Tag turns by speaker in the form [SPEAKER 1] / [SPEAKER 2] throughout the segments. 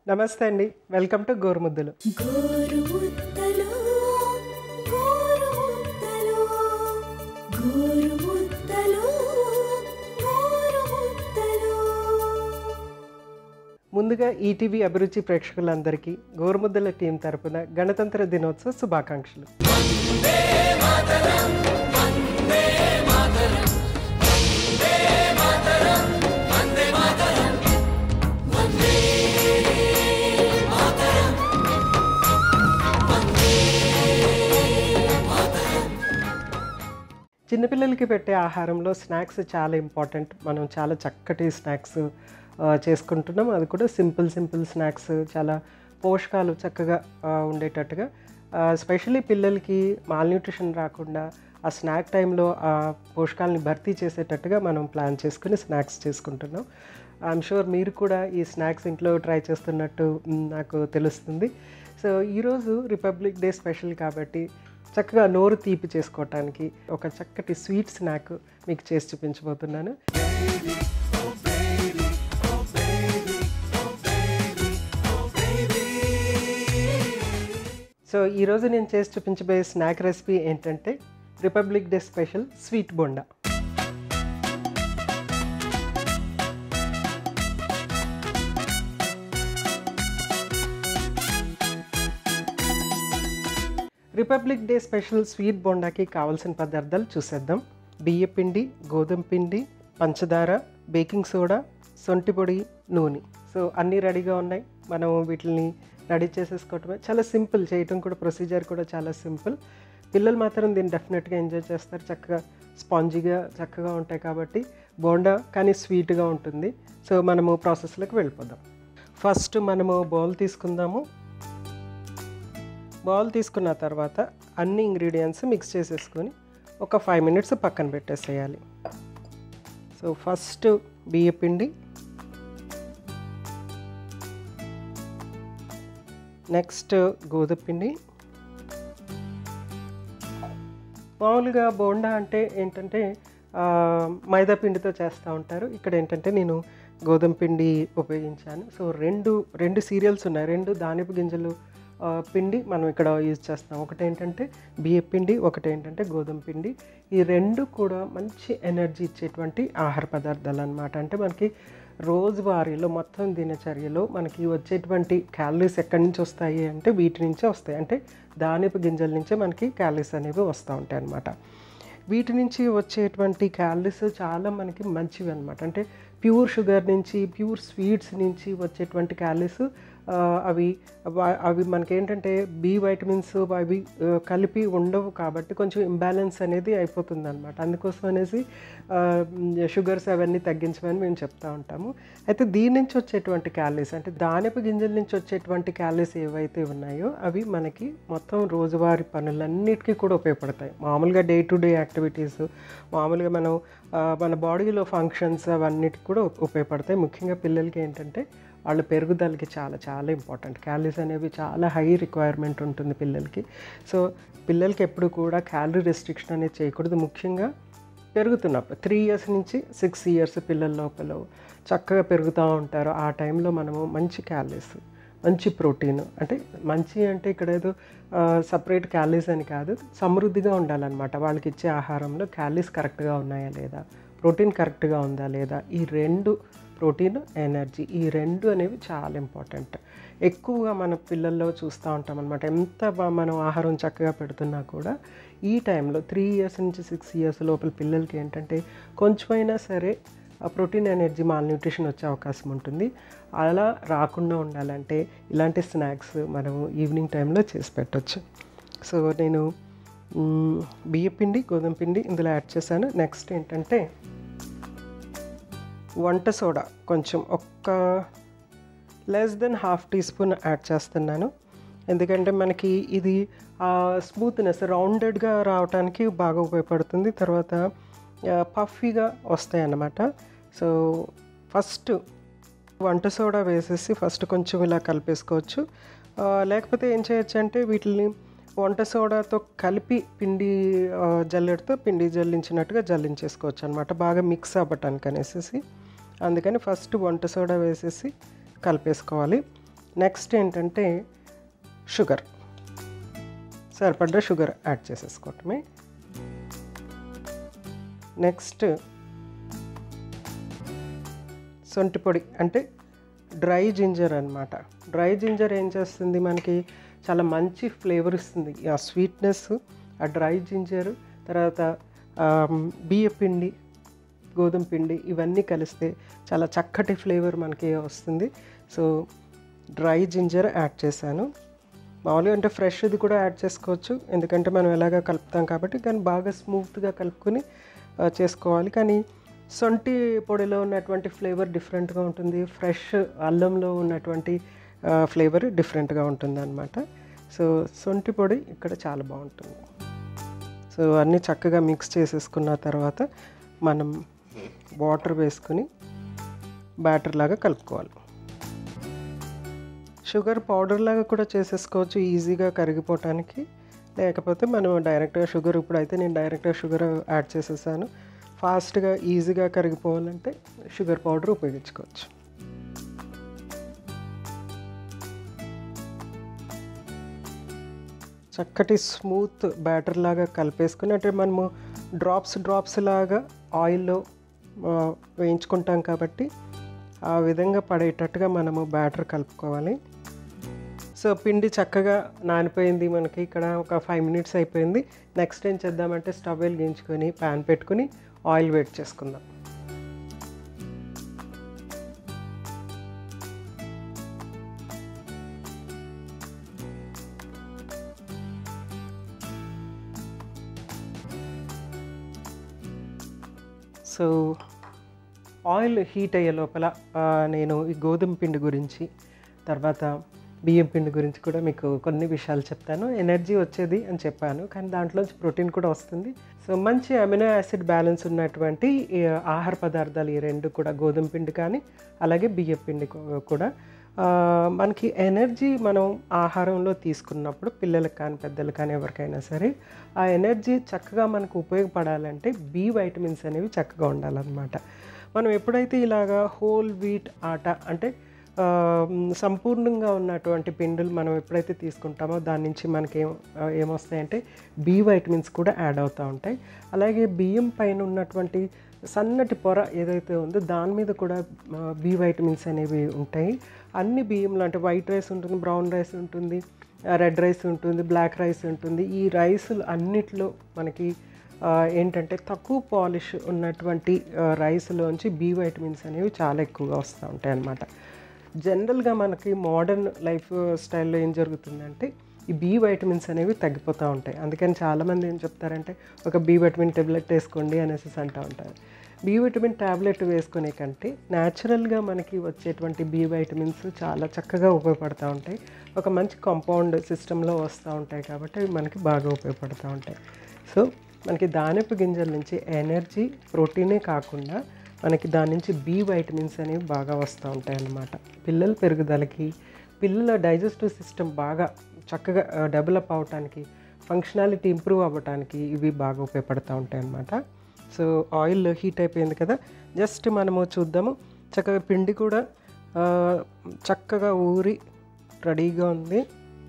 [SPEAKER 1] నమస్తే అండి welcome to గోరుముద్దలు
[SPEAKER 2] గోరుముద్దలు గోరుముద్దలు గోరుముద్దలు గోరుముద్దలు
[SPEAKER 1] ముందుగా ఈటీవీ అభిరుచి ప్రేక్షకులందరికీ గోరుముద్దల టీం తరపున గణతంత్ర దినోత్సవ శుభాకాంక్షలు చిన్నపిల్లలకి పెట్టే ఆహారంలో స్నాక్స్ చాలా ఇంపార్టెంట్ మనం చాలా చక్కటి స్నాక్స్ ఆ, చేసుకుంటున్నాం అది కూడా సింపుల్ సింపుల్ స్నాక్స్ చాలా పోషకాలు చక్కగా ఆ, ఉండేటట్టుగా స్పెషల్లీ పిల్లలకి మాల్న్యూట్రిషన్ రాకుండా ఆ స్నాక్ టైంలో ఆ పోషకాలని భర్తీ చేసేటట్టుగా మనం ప్లాన్ చేసుకుని స్నాక్స్ చేసుకుంటున్నాం ఐఎమ్ షూర్ మీరు కూడా ఈ స్నాక్స్ ఇంట్లో ట్రై చేస్తున్నట్టు మ్, నాకు తెలుస్తుంది సో ఈరోజు రిపబ్లిక్ డే స్పెషల్ కాబట్టి చక్కగా నోరు తీపి చేసుకోవటానికి ఒక చక్కటి స్వీట్ స్నాక్ మీకు చేసి చూపించబోతున్నాను సో ఈరోజు నేను చేసి చూపించబోయే స్నాక్ రెసిపీ ఏంటంటే Republic day special sweet bonda Republic day special sweet బొండాకి కావాల్సిన పదార్థాలు చూసేద్దాం బియ్య పిండి గోధుమ పిండి పంచదార బేకింగ్ సోడా సొంటి పొడి నూనె సో అన్నీ రెడీగా ఉన్నాయి మనం వీటిని రెడీ చేసేసుకోవటమే చాలా సింపుల్ చేయటం కూడా ప్రొసీజర్ కూడా చాలా సింపుల్ పిల్లలు మాత్రం దీన్ని డెఫినెట్గా ఎంజాయ్ చేస్తారు చక్కగా స్పాంజీగా చక్కగా ఉంటాయి కాబట్టి బోండా కానీ స్వీట్గా ఉంటుంది సో మనము ప్రాసెస్లోకి వెళ్ళిపోదాం ఫస్ట్ మనము బౌల్ తీసుకుందాము బౌల్ తీసుకున్న తర్వాత అన్ని ఇంగ్రీడియంట్స్ మిక్స్ చేసేసుకొని ఒక ఫైవ్ మినిట్స్ పక్కన పెట్టేసేయాలి సో ఫస్ట్ బియ్య పిండి నెక్స్ట్ గోధుమ పిండి మామూలుగా బోండా అంటే ఏంటంటే ఆ, మైదా పిండితో చేస్తూ ఉంటారు ఇక్కడ ఏంటంటే నేను గోధుమ పిండి ఉపయోగించాను సో రెండు రెండు సీరియల్స్ ఉన్నాయి రెండు దానిపు గింజలు ఆ, పిండి మనం ఇక్కడ యూజ్ చేస్తాం ఒకటి ఏంటంటే బియ్య పిండి ఒకటి ఏంటంటే గోధుమ పిండి ఈ రెండు కూడా మంచి ఎనర్జీ ఇచ్చేటువంటి ఆహార పదార్థాలు అనమాట అంటే మనకి రోజువారీలో మొత్తం దినచర్యలో మనకి వచ్చేటువంటి క్యాలరీస్ ఎక్కడి నుంచి వస్తాయి అంటే వీటి నుంచే వస్తాయి అంటే దానిపు గింజల నుంచే మనకి క్యాలరీస్ అనేవి వస్తూ ఉంటాయి అన్నమాట వీటి నుంచి వచ్చేటువంటి క్యాలరీస్ చాలా మనకి మంచివి అనమాట అంటే ప్యూర్ షుగర్ నుంచి ప్యూర్ స్వీట్స్ నుంచి వచ్చేటువంటి క్యాలరీస్ అవి వా- అవి మనకేంటంటే బి వైటమిన్స్ అవి ఆ, కలిపి ఉండవు కాబట్టి కొంచెం ఇంబ్యాలెన్స్ అనేది అయిపోతుంది అనమాట అందుకోసం అనేసి షుగర్స్ అవన్నీ తగ్గించమని మేము చెప్తా ఉంటాము అయితే దీని నుంచి వచ్చేటువంటి క్యాలరీస్ అంటే దానిపు గింజల నుంచి వచ్చేటువంటి క్యాలరీస్ ఏవైతే ఉన్నాయో అవి మనకి మొత్తం రోజువారీ పనులన్నిటికీ కూడా ఉపయోగపడతాయి మామూలుగా డే టు డే యాక్టివిటీస్ మామూలుగా మనం ఆ, మన బాడీలో ఫంక్షన్స్ అవన్నిటికి కూడా ఉ- ఉపయోగపడతాయి ముఖ్యంగా పిల్లలకి ఏంటంటే వాళ్ళ పెరుగుదలకి చాలా చాలా ఇంపార్టెంట్ క్యాలరీస్ అనేవి చాలా హై రిక్వైర్మెంట్ ఉంటుంది పిల్లలకి సో పిల్లలకి ఎప్పుడు కూడా క్యాలరీ రెస్ట్రిక్షన్ అనేది చేయకూడదు ముఖ్యంగా పెరుగుతున్నప్పుడు త్రీ ఇయర్స్ నుంచి సిక్స్ ఇయర్స్ పిల్లల లోపల చక్కగా పెరుగుతూ ఉంటారు ఆ టైంలో మనము మంచి క్యాలరీస్ మంచి ప్రోటీన్ అంటే మంచి అంటే ఇక్కడ ఏదో సపరేట్ క్యాలరీస్ అని కాదు సమృద్ధిగా ఉండాలన్నమాట వాళ్ళకి ఇచ్చే ఆహారంలో క్యాలరీస్ కరెక్ట్గా ఉన్నాయా లేదా ప్రోటీన్ కరెక్ట్గా ఉందా లేదా ఈ రెండు ప్రోటీన్ ఎనర్జీ ఈ రెండు అనేవి చాలా ఇంపార్టెంట్ ఎక్కువగా మన పిల్లల్లో చూస్తూ ఉంటాం అనమాట ఎంత బా- మనం ఆహారం చక్కగా పెడుతున్నా కూడా ఈ టైంలో త్రీ ఇయర్స్ నుంచి సిక్స్ ఇయర్స్ లోపల పిల్లలకి ఏంటంటే కొంచెమైనా సరే ఆ ప్రోటీన్ ఎనర్జీ మాల్ న్యూట్రిషన్ వచ్చే అవకాశం ఉంటుంది అలా రాకుండా ఉండాలంటే ఇలాంటి స్నాక్స్ మనము ఈవినింగ్ టైంలో చేసి పెట్టచ్చు సో నేను మ్, బియ్య పిండి గోధుమ పిండి ఇందులో యాడ్ చేశాను నెక్స్ట్ ఏంటంటే వంట సోడా కొంచెం ఒక్క less than half teaspoon add చేస్తున్నాను ఎందుకంటే మనకి ఇది స్మూత్నెస్ రౌండెడ్గా రావడానికి బాగా ఉపయోగపడుతుంది తర్వాత పఫీగా వస్తాయి అన్నమాట సో ఫస్ట్ వంట సోడా వేసేసి ఫస్ట్ కొంచెం ఇలా కలిపేసుకోవచ్చు ఆ, లేకపోతే ఏం చేయొచ్చు అంటే వీటిని వంట సోడాతో కలిపి పిండి ఆ, జల్లెడతో పిండి జల్లించినట్టుగా జల్లించేసుకోవచ్చు అనమాట బాగా మిక్స్ అవ్వటానికి అనేసి అందుకని ఫస్ట్ వంట సోడా వేసేసి కలిపేసుకోవాలి నెక్స్ట్ ఏంటంటే షుగర్ సరిపడ్డ షుగర్ యాడ్ చేసేసుకోవటమే నెక్స్ట్ సొంటి పొడి అంటే డ్రై జింజర్ అనమాట డ్రై జింజర్ ఏం చేస్తుంది మనకి చాలా మంచి ఫ్లేవర్ ఇస్తుంది ఆ స్వీట్నెస్ ఆ డ్రై జింజర్ తర్వాత బియ్య పిండి గోధుమ పిండి ఇవన్నీ కలిస్తే చాలా చక్కటి ఫ్లేవర్ మనకి వస్తుంది సో డ్రై జింజర్ యాడ్ చేశాను మామూలుగా అంటే ఫ్రెష్ది కూడా యాడ్ చేసుకోవచ్చు ఎందుకంటే మనం ఎలాగ కలుపుతాం కాబట్టి కానీ బాగా స్మూత్గా కలుపుకొని ఆ, చేసుకోవాలి కానీ సొంటి పొడిలో ఉన్నటువంటి ఫ్లేవర్ డిఫరెంట్గా ఉంటుంది ఫ్రెష్ అల్లంలో ఉన్నటువంటి ఫ్లేవర్ డిఫరెంట్గా ఉంటుంది అనమాట సో సొంటి పొడి ఇక్కడ చాలా బాగుంటుంది సో అన్నీ చక్కగా మిక్స్ చేసేసుకున్న తర్వాత మనం వాటర్ వేసుకుని బ్యాటర్ లాగా కలుపుకోవాలి షుగర్ పౌడర్ లాగా కూడా చేసేసుకోవచ్చు ఈజీగా కరిగిపోవటానికి లేకపోతే మనం డైరెక్ట్గా షుగర్ ఇప్పుడైతే నేను డైరెక్ట్గా షుగర్ యాడ్ చేసేసాను ఫాస్ట్గా ఈజీగా కరిగిపోవాలంటే షుగర్ పౌడర్ ఉపయోగించుకోవచ్చు చక్కటి స్మూత్ బ్యాటర్ లాగా కలిపేసుకుని అంటే మనము డ్రాప్స్ డ్రాప్స్ లాగా ఆయిల్లో ఆ, వేయించుకుంటాం కాబట్టి ఆ విధంగా పడేటట్టుగా మనము బ్యాటర్ కలుపుకోవాలి సో పిండి చక్కగా నానిపోయింది మనకి ఇక్కడ ఒక ఫైవ్ మినిట్స్ అయిపోయింది నెక్స్ట్ ఏం చేద్దామంటే స్టవ్ వెలిగించుకొని ప్యాన్ పెట్టుకుని ఆయిల్ వేట్ చేసుకుందాం సో ఆయిల్ హీట్ అయ్యే లోపల ఆ, నేను ఈ గోధుమ పిండి గురించి తర్వాత బియ్యం పిండి గురించి కూడా మీకు కొన్ని విషయాలు చెప్తాను ఎనర్జీ వచ్చేది అని చెప్పాను కానీ దాంట్లోంచి ప్రోటీన్ కూడా వస్తుంది సో మంచి అమినో యాసిడ్ బ్యాలెన్స్ ఉన్నటువంటి ఈ ఆహార పదార్థాలు ఈ రెండు కూడా గోధుమ పిండి కానీ అలాగే బియ్యం పిండి కూ- కూడా ఆ, మనకి ఎనర్జీ మనం ఆహారంలో తీసుకున్నప్పుడు పిల్లలకు కానీ పెద్దలకు కానీ ఎవరికైనా సరే ఆ ఎనర్జీ చక్కగా మనకు ఉపయోగపడాలంటే బి వైటమిన్స్ అనేవి చక్కగా ఉండాలన్నమాట మనం ఎప్పుడైతే ఇలాగా హోల్ వీట్ ఆట అంటే ఆ, మ్, సంపూర్ణంగా ఉన్నటువంటి పిండిలు మనం ఎప్పుడైతే తీసుకుంటామో దాని నుంచి మనకి ఏం ఆ, ఏమొస్తాయంటే బి వైటమిన్స్ కూడా యాడ్ అవుతూ ఉంటాయి అలాగే బియ్యం పైన ఉన్నటువంటి సన్నటి పొర ఏదైతే ఉందో దాని మీద కూడా బి వైటమిన్స్ అనేవి ఉంటాయి అన్ని బియ్యంలో అంటే వైట్ రైస్ ఉంటుంది బ్రౌన్ రైస్ ఉంటుంది రెడ్ రైస్ ఉంటుంది బ్లాక్ రైస్ ఉంటుంది ఈ రైసులు అన్నిట్లో మనకి ఆ, ఏంటంటే తక్కువ పాలిష్ ఉన్నటువంటి ఆ, రైస్లోంచి బి వైటమిన్స్ అనేవి చాలా ఎక్కువగా వస్తూ ఉంటాయి అన్నమాట జనరల్గా మనకి మోడర్న్ లైఫ్ స్టైల్లో ఏం జరుగుతుందంటే ఈ బి వైటమిన్స్ అనేవి తగ్గిపోతూ ఉంటాయి అందుకని చాలామంది ఏం చెప్తారంటే ఒక బి వైటమిన్ టెబ్లెట్ వేసుకోండి అనేసి అంటూ ఉంటారు బి విటమిన్ ట్యాబ్లెట్ వేసుకునే కంటే న్యాచురల్గా మనకి వచ్చేటువంటి బి వైటమిన్స్ చాలా చక్కగా ఉపయోగపడుతూ ఉంటాయి ఒక మంచి కాంపౌండ్ సిస్టంలో వస్తూ ఉంటాయి కాబట్టి అవి మనకి బాగా ఉపయోగపడుతూ ఉంటాయి సో మనకి దానిపు గింజల నుంచి ఎనర్జీ ప్రోటీనే కాకుండా మనకి దాని నుంచి బి వైటమిన్స్ అనేవి బాగా వస్తూ ఉంటాయి అన్నమాట పిల్లల పెరుగుదలకి పిల్లల డైజెస్టివ్ సిస్టమ్ బాగా చక్కగా డెవలప్ అవటానికి ఫంక్షనాలిటీ ఇంప్రూవ్ అవ్వటానికి ఇవి బాగా ఉపయోగపడుతూ ఉంటాయి అన్నమాట సో ఆయిల్ హీట్ అయిపోయింది కదా జస్ట్ మనము చూద్దాము చక్కగా పిండి కూడా ఆ, చక్కగా ఊరి రెడీగా ఉంది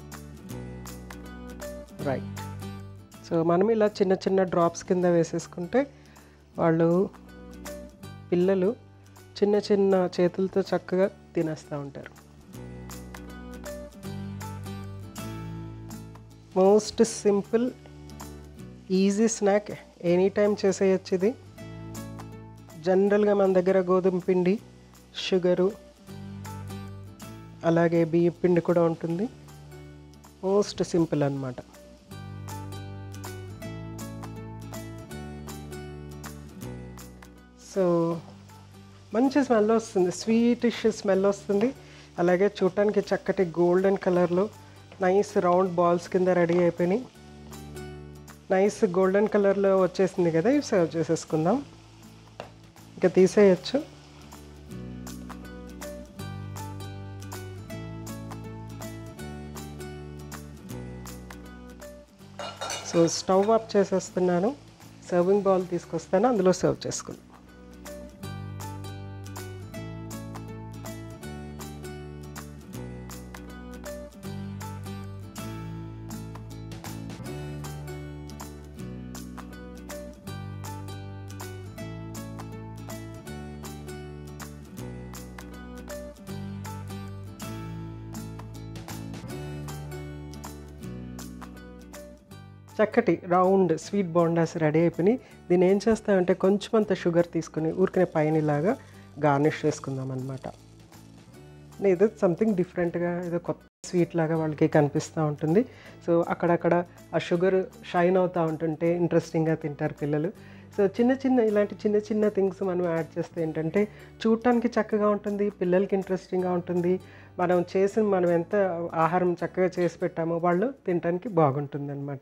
[SPEAKER 1] రైట్ సో మనం ఇలా చిన్న చిన్న డ్రాప్స్ కింద వేసేసుకుంటే వాళ్ళు పిల్లలు చిన్న చిన్న చేతులతో చక్కగా తినేస్తూ ఉంటారు most simple easy snack any time చేసేయచ్చు ఇది జనరల్గా మన దగ్గర గోధుమ పిండి షుగరు అలాగే బియ్యం పిండి కూడా ఉంటుంది మోస్ట్ సింపుల్ అన్నమాట సో మంచి స్మెల్ వస్తుంది స్వీటిష్ స్మెల్ వస్తుంది అలాగే చూడటానికి చక్కటి గోల్డెన్ కలర్లో నైస్ రౌండ్ బాల్స్ కింద రెడీ అయిపోయినాయి నైస్ గోల్డెన్ కలర్లో వచ్చేసింది కదా ఇవి సర్వ్ చేసేసుకుందాం ఇంకా తీసేయచ్చు సో స్టవ్ ఆఫ్ చేసేస్తున్నాను సర్వింగ్ బౌల్ తీసుకొస్తాను అందులో సర్వ్ చేసుకుందాం చక్కటి రౌండ్ స్వీట్ బోండాస్ రెడీ అయిపోయి దీన్ని ఏం చేస్తామంటే కొంచెం అంత షుగర్ తీసుకుని ఊరికనే పైన ఇలాగా గార్నిష్ చేసుకుందాం అనమాట ఏదో సంథింగ్ డిఫరెంట్గా ఏదో కొత్త స్వీట్ లాగా వాళ్ళకి కనిపిస్తూ ఉంటుంది సో అక్కడక్కడ ఆ షుగర్ షైన్ అవుతూ ఉంటుంటే ఇంట్రెస్టింగ్గా తింటారు పిల్లలు సో చిన్న చిన్న ఇలాంటి చిన్న చిన్న థింగ్స్ మనం యాడ్ చేస్తే ఏంటంటే చూడటానికి చక్కగా ఉంటుంది పిల్లలకి ఇంట్రెస్టింగ్గా ఉంటుంది మనం చేసిన మనం ఎంత ఆహారం చక్కగా చేసి పెట్టామో వాళ్ళు తినడానికి బాగుంటుంది అనమాట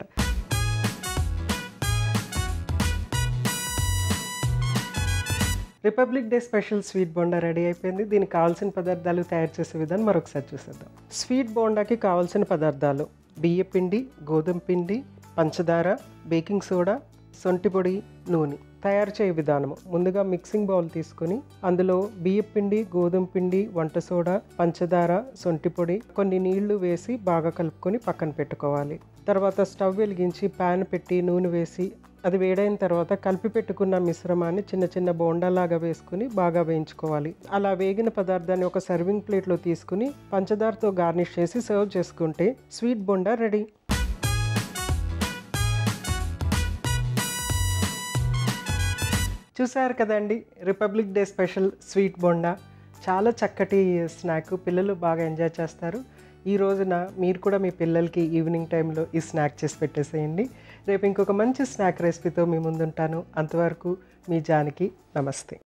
[SPEAKER 1] republic day special sweet bonda ready అయిపోయింది దీనికి కావాల్సిన పదార్థాలు తయారు చేసే విధానం మరొకసారి చూసేద్దాం స్వీట్ బోండాకి కావాల్సిన పదార్థాలు బియ్య పిండి గోధుమ పిండి పంచదార బేకింగ్ సోడా సొంటి పొడి నూనె తయారు చేయ విధానము ముందుగా మిక్సింగ్ బౌల్ తీసుకొని అందులో బియ్య పిండి గోధుమ పిండి వంట సోడా పంచదార సొంటి పొడి కొన్ని నీళ్లు వేసి బాగా కలుపుకొని పక్కన పెట్టుకోవాలి తర్వాత స్టవ్ వెలిగించి ప్యాన్ పెట్టి నూనె వేసి అది వేడైన తర్వాత కలిపి పెట్టుకున్న మిశ్రమాన్ని చిన్న చిన్న బోండాలాగా వేసుకుని బాగా వేయించుకోవాలి అలా వేగిన పదార్థాన్ని ఒక సర్వింగ్ ప్లేట్లో తీసుకుని పంచదారతో గార్నిష్ చేసి సర్వ్ చేసుకుంటే స్వీట్ బోండా రెడీ చూసారు కదండి republic day special sweet bonda చాలా చక్కటి స్నాక్ పిల్లలు బాగా ఎంజాయ్ చేస్తారు ఈ రోజున మీరు కూడా మీ పిల్లలకి ఈవినింగ్ టైంలో ఈ స్నాక్ చేసి పెట్టేసేయండి రేపు ఇంకొక మంచి స్నాక్ రెసిపీతో మీ ముందుంటాను అంతవరకు మీ జానికి నమస్తే